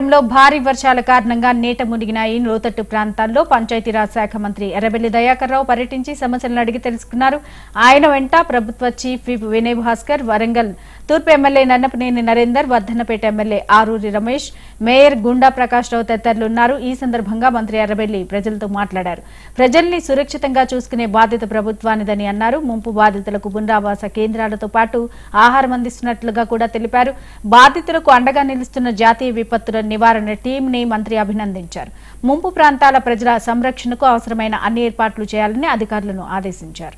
లో భారీ వర్షాల కారణంగా నీట మునిగినాయి లోతట్టు ప్రాంతాల్లో పంచాయతీరాజ్ శాఖ మంత్రి ఎర్రబెల్లి దయాకర్ రావు పర్యటించి సమస్యలను అడిగి తెలుసుకున్నారు ఆయన వెంట ప్రభుత్వ చీఫ్ విప్ వినయ్ భాస్కర్ వరంగల్ తూర్పు MLA Nannapaneni Narender Wardhannapet MLA Aruri Ramesh mayor Gunda Prakash రావు తదితరులు ఉన్నారు ఈ సందర్భంగా మంత్రి ఎర్రబెల్లి ప్రజలతో మాట్లాడారు ప్రజల్ని సురక్షితంగా చూసుకునే బాధ్యత ప్రభుత్వానిదని అన్నారు ముంపు బాధితులకు పునరావాస కేంద్రాలతో పాటు ఆహారం అందిస్తున్నట్లుగా కూడా తెలిపారు బాధితులకు అండగా నిలుస్తున్న జాతీయ విపత్తుల నివారణ టీంని మంత్రి అభినందించారు ముంపు ప్రాంతాల ప్రజల సంరక్షణకు అవసరమైన అన్ని ఏర్పాట్లు చేయాలని అధికారులను ఆదేశించారు